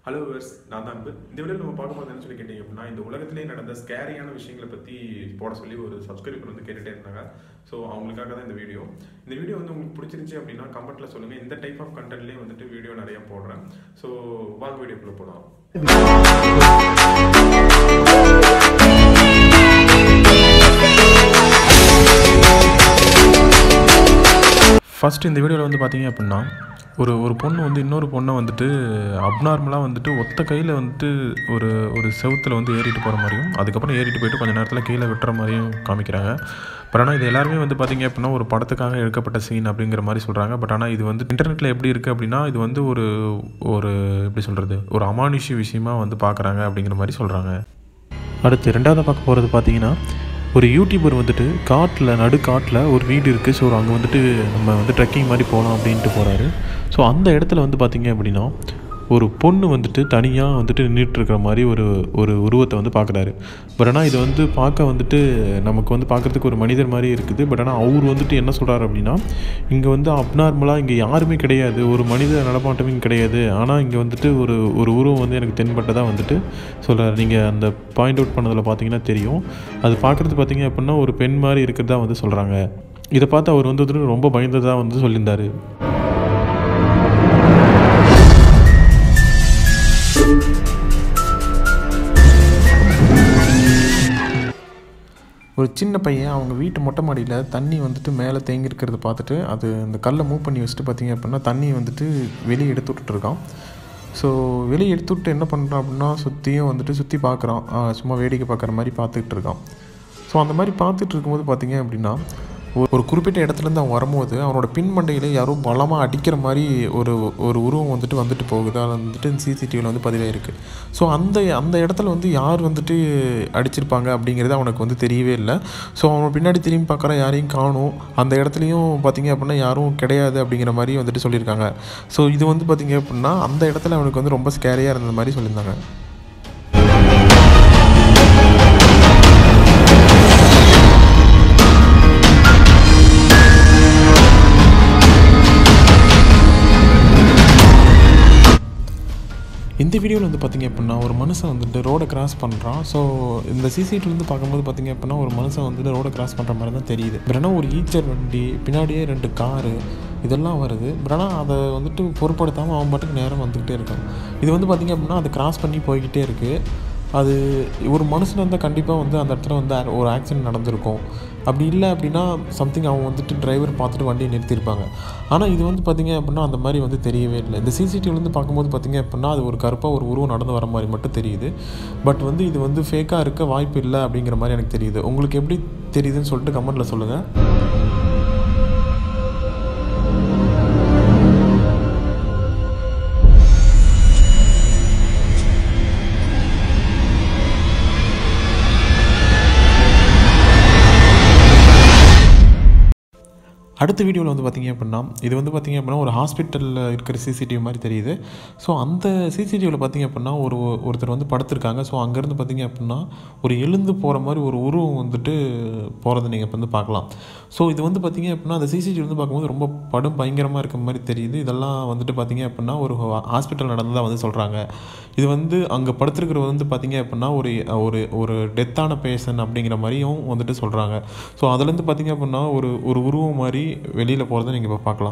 hello viewers நான் தான் அன்பு இந்த வீடியோவில் நம்ம பார்க்க போகிறது என்ன சொல்லி கேட்டீங்க அப்படின்னா இந்த உலகத்திலே நடந்த ஸ்கேரியான விஷயங்களை பற்றி போட சொல்லி ஒரு சப்ஸ்கிரைபர் வந்து கேட்டுகிட்டே இருந்தாங்க ஸோ அவங்களுக்காக தான் இந்த வீடியோ இந்த வீடியோ வந்து உங்களுக்கு பிடிச்சிருந்துச்சி அப்படின்னா கமெண்ட்டில் சொல்லுங்கள் இந்த டைப் ஆஃப் கண்டென்ட்லேயே வந்துட்டு வீடியோ நிறைய போடுறேன் ஸோ வாங்க வீடியோக்குள்ளே போகலாம் ஃபஸ்ட் இந்த வீடியோவில் வந்து பார்த்தீங்க அப்படின்னா ஒரு ஒரு பொண்ணு வந்து இன்னொரு பொண்ணை வந்துட்டு அப்நார்மலாக வந்துட்டு ஒத்த கையில் வந்துட்டு ஒரு ஒரு செவுத்தில் வந்து ஏறிட்டு போகிற மாதிரியும் அதுக்கப்புறம் ஏறிட்டு போயிட்டு கொஞ்சம் நேரத்தில் கீழே விட்டுற மாதிரியும் காமிக்கிறாங்க பட் ஆனால் இது எல்லாருமே வந்து பார்த்தீங்க அப்படின்னா ஒரு படத்துக்காக எடுக்கப்பட்ட சீன் அப்படிங்கிற மாதிரி சொல்கிறாங்க பட் ஆனால் இது வந்து இன்டர்நெட்டில் எப்படி இருக்குது அப்படின்னா இது வந்து ஒரு ஒரு எப்படி சொல்கிறது ஒரு அமானுஷ்ய விஷயமா வந்து பார்க்குறாங்க அப்படிங்கிற மாதிரி சொல்கிறாங்க அடுத்து ரெண்டாவது பார்க்க போகிறது பார்த்தீங்கன்னா ஒரு யூடியூபர் வந்துட்டு காட்டில் நடு காட்டில் ஒரு வீடு இருக்குது ஸோ அங்கே வந்துட்டு நம்ம வந்து ட்ரெக்கிங் மாதிரி போகலாம் அப்படின்ட்டு போகிறாரு ஸோ அந்த இடத்துல வந்து பார்த்தீங்க அப்படின்னா ஒரு பொண்ணு வந்துட்டு தனியாக வந்துட்டு நின்றுட்டு இருக்கிற மாதிரி ஒரு ஒரு உருவத்தை வந்து பார்க்குறாரு பட் ஆனால் இது வந்து பார்க்க வந்துட்டு நமக்கு வந்து பார்க்குறதுக்கு ஒரு மனிதர் மாதிரி இருக்குது பட் ஆனால் அவர் வந்துட்டு என்ன சொல்கிறாரு அப்படின்னா இங்கே வந்து அப்நார்மலாக இங்கே யாருமே கிடையாது ஒரு மனித நடமாட்டமே இங்க கிடையாது ஆனால் இங்கே வந்துட்டு ஒரு ஒரு உருவம் வந்து எனக்கு தென்பட்டதாக வந்துட்டு சொல்கிறாரு நீங்கள் அந்த பாயிண்ட் அவுட் பண்ணதில் பார்த்தீங்கன்னா தெரியும் அது பார்க்குறது பார்த்தீங்க அப்படின்னா ஒரு பெண் மாதிரி இருக்கிறதா வந்து சொல்கிறாங்க இதை பார்த்து அவர் வந்து வந்துட்டு ரொம்ப பயந்ததாக வந்து சொல்லியிருந்தாரு ஒரு சின்ன பையன் அவங்க வீட்டு மொட்டை மாடியில் தண்ணி வந்துட்டு மேலே தேங்கி இருக்கிறத பார்த்துட்டு அது அந்த கல்லை மூவ் பண்ணி வச்சுட்டு பார்த்தீங்க அப்படின்னா தண்ணி வந்துட்டு வெளியே எடுத்து விட்டுட்ருக்கான் ஸோ வெளியே எடுத்து விட்டு என்ன பண்ணுறான் அப்படின்னா சுற்றியும் வந்துட்டு சுற்றி பார்க்குறான் சும்மா வேடிக்கை பார்க்குற மாதிரி பார்த்துக்கிட்டு இருக்கான் ஸோ அந்த மாதிரி பார்த்துட்டு இருக்கும்போது பார்த்தீங்க அப்படின்னா ஒரு- ஒரு குறிப்பிட்ட இடத்துலேருந்து அவன் வரும்போது அவனோட பின் மண்டையில் யாரோ பலமாக அடிக்கிற மாதிரி ஒரு ஒரு உருவம் வந்துட்டு வந்துட்டு போகுது அது வந்துட்டு சிசிடிவியில் வந்து பதிவாயிருக்கு ஸோ அந்த அந்த இடத்துல வந்து யார் வந்துட்டு அடிச்சிருப்பாங்க அப்படிங்கிறது அவனுக்கு வந்து தெரியவே இல்லை ஸோ அவன் பின்னாடி திரும்பி பார்க்குற யாரையும் காணும் அந்த இடத்துலையும் பார்த்தீங்க அப்படின்னா யாரும் கிடையாது அப்படிங்கிற மாதிரி வந்துட்டு சொல்லியிருக்காங்க ஸோ இது வந்து பார்த்தீங்க அப்படின்னா அந்த இடத்துல அவனுக்கு வந்து ரொம்ப ஸ்கேரியாக இருந்த மாதிரி சொல்லியிருந்தாங்க இந்த வீடியோவில் வந்து பார்த்தீங்க அப்படின்னா ஒரு மனுஷன் வந்துட்டு ரோடை கிராஸ் பண்ணுறான் ஸோ இந்த சிசிடிவிலேருந்து பார்க்கும்போது பார்த்தீங்க அப்படின்னா ஒரு மனுஷன் வந்துட்டு ரோடை கிராஸ் பண்ணுற மாதிரி தான் தெரியுது பட் ஆனால் ஒரு ஈச்சர் வண்டி பின்னாடியே ரெண்டு காரு இதெல்லாம் வருது பட் ஆனால் அதை வந்துட்டு பொருட்படுத்தாமல் அவன் பாட்டுக்கு நேரம் வந்துக்கிட்டே இருக்கான் இது வந்து பார்த்தீங்க அப்படின்னா அதை கிராஸ் பண்ணி போய்கிட்டே இருக்குது அது ஒரு மனுஷன் இருந்தால் கண்டிப்பாக வந்து அந்த இடத்துல வந்து ஒரு ஆக்சிடென்ட் நடந்திருக்கும் அப்படி இல்லை அப்படின்னா சம்திங் அவன் வந்துட்டு டிரைவர் பார்த்துட்டு வண்டியை நிறுத்தியிருப்பாங்க ஆனால் இது வந்து பார்த்தீங்க அப்படின்னா அந்த மாதிரி வந்து தெரியவே இல்லை இந்த சிசிடிவிலேருந்து பார்க்கும்போது பார்த்தீங்க அப்படின்னா அது ஒரு கருப்பாக ஒரு உருவம் நடந்து வர மாதிரி மட்டும் தெரியுது பட் வந்து இது வந்து ஃபேக்காக இருக்க வாய்ப்பு இல்லை அப்படிங்கிற மாதிரி எனக்கு தெரியுது உங்களுக்கு எப்படி தெரியுதுன்னு சொல்லிட்டு கமெண்ட்டில் சொல்லுங்கள் அடுத்த வீடியோவில் வந்து பார்த்தீங்க அப்படின்னா இது வந்து பார்த்தீங்க அப்படின்னா ஒரு ஹாஸ்பிட்டலில் இருக்கிற சிசிடிவி மாதிரி தெரியுது ஸோ அந்த சிசிடிவியில் பார்த்தீங்க அப்படின்னா ஒரு ஒருத்தர் வந்து படுத்திருக்காங்க ஸோ அங்கேருந்து பார்த்தீங்க அப்படின்னா ஒரு எழுந்து போகிற மாதிரி ஒரு உருவம் வந்துட்டு போகிறத நீங்கள் இப்போ வந்து பார்க்கலாம் ஸோ இது வந்து பார்த்தீங்க அப்படின்னா அந்த சிசிடிவி வந்து பார்க்கும்போது ரொம்ப படும் பயங்கரமாக இருக்க மாதிரி தெரியுது இதெல்லாம் வந்துட்டு பார்த்தீங்க அப்படின்னா ஒரு ஹாஸ்பிட்டல் நடந்ததாக வந்து சொல்கிறாங்க இது வந்து அங்கே படுத்திருக்கிறது வந்து பார்த்தீங்க அப்படின்னா ஒரு ஒரு ஒரு டெத்தான பேஷன் அப்படிங்கிற மாதிரியும் வந்துட்டு சொல்கிறாங்க ஸோ அதுலேருந்து பார்த்தீங்க அப்படின்னா ஒரு ஒரு உருவம் மாதிரி வெளியில் போகிறத நீங்கள் இப்போ பார்க்கலாம்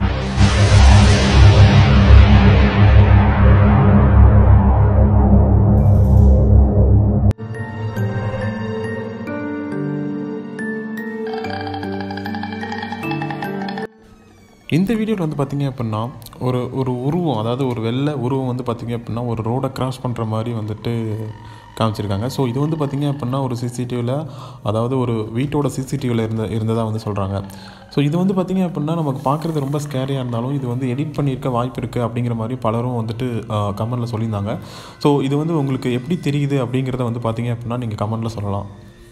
இந்த வீடியோவில் வந்து பார்த்தீங்க அப்படின்னா ஒரு ஒரு உருவம் அதாவது ஒரு வெள்ளை உருவம் வந்து பார்த்தீங்க அப்படின்னா ஒரு ரோடை கிராஸ் பண்ணுற மாதிரி வந்துட்டு காமிச்சிருக்காங்க ஸோ இது வந்து பார்த்தீங்க அப்படின்னா ஒரு சிசிடிவியில் அதாவது ஒரு வீட்டோட சிசிடிவியில் இருந்த இருந்ததாக வந்து சொல்கிறாங்க ஸோ இது வந்து பார்த்தீங்க அப்படின்னா நமக்கு பார்க்குறது ரொம்ப ஸ்கேரியாக இருந்தாலும் இது வந்து எடிட் பண்ணியிருக்க வாய்ப்பு இருக்குது அப்படிங்கிற மாதிரி பலரும் வந்துட்டு கமெண்டில் சொல்லியிருந்தாங்க ஸோ இது வந்து உங்களுக்கு எப்படி தெரியுது அப்படிங்கிறத வந்து பார்த்தீங்க அப்படின்னா நீங்கள் கமெண்டில் சொல்லலாம்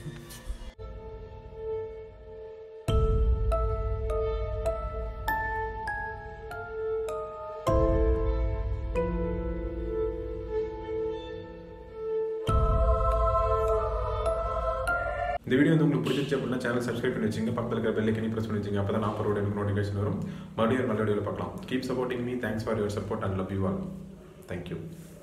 இந்த வீடியோ வந்து உங்களுக்கு பிடிச்சிருச்சு அப்படின்னா சேனல் சப்ஸ்கிரைப் பண்ணி வச்சுங்க பக்கத்தில் இருக்கிற பெல் ஐக்கனி ப்ரெஸ் பண்ணி வச்சுங்க அப்போ தான் நான் போகிற எனக்கு நோட்டிஃபிகேஷன் வரும் மறுபடியும் ஒரு நல்ல வீடியோவில் பார்க்கலாம் keep supporting me thanks for your support and love you all thank you